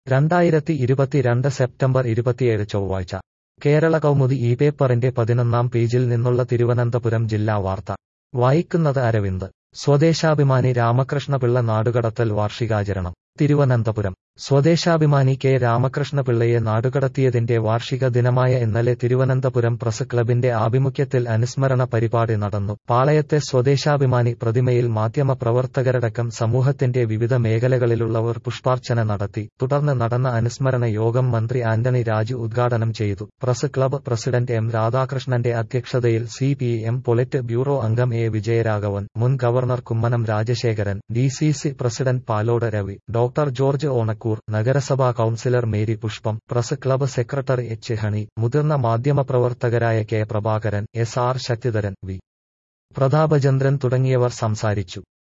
രണ്ടായിരത്തി ഇരുപത്തിരണ്ട് സെപ്റ്റംബർ ഇരുപത്തിയേഴ് ചൊവ്വാഴ്ച കേരള കൗമുദി ഈ പേപ്പറിന്റെ പതിനൊന്നാം പേജിൽ നിന്നുള്ള തിരുവനന്തപുരം ജില്ലാ വാർത്ത വായിക്കുന്നത് അരവിന്ദ് സ്വദേശാഭിമാനി രാമകൃഷ്ണപിള്ള നാടുകടത്തൽ വാർഷികാചരണം തിരുവനന്തപുരം സ്വദേശാഭിമാനി കെ രാമകൃഷ്ണപിള്ളയെ നാടുകടത്തിയതിന്റെ വാർഷിക ദിനമായ ഇന്നലെ തിരുവനന്തപുരം പ്രസ് ക്ലബിന്റെ ആഭിമുഖ്യത്തിൽ അനുസ്മരണ പരിപാടി നടന്നു പാളയത്തെ സ്വദേശാഭിമാനി പ്രതിമയിൽ മാധ്യമ പ്രവർത്തകരടക്കം സമൂഹത്തിന്റെ വിവിധ മേഖലകളിലുള്ളവർ പുഷ്പാർച്ചന നടത്തി തുടർന്ന് നടന്ന അനുസ്മരണ യോഗം മന്ത്രി ആന്റണി രാജു ഉദ്ഘാടനം ചെയ്തു പ്രസ് ക്ലബ് പ്രസിഡന്റ് എം രാധാകൃഷ്ണന്റെ അധ്യക്ഷതയിൽ C P M polit bureau അംഗം എ വിജയരാഘവൻ മുൻ governor Kummanam Rajasekharan D C C president Palode Ravi doctor George Onakkoor നഗരസഭാ councillor Mary Pushpam press club secretary H Honey മുതിർന്ന മാധ്യമപ്രവർത്തകരായ K Prabhakaran S R Sakthidharan V Prathapachandran തുടങ്ങിയവർ സംസാരിച്ചു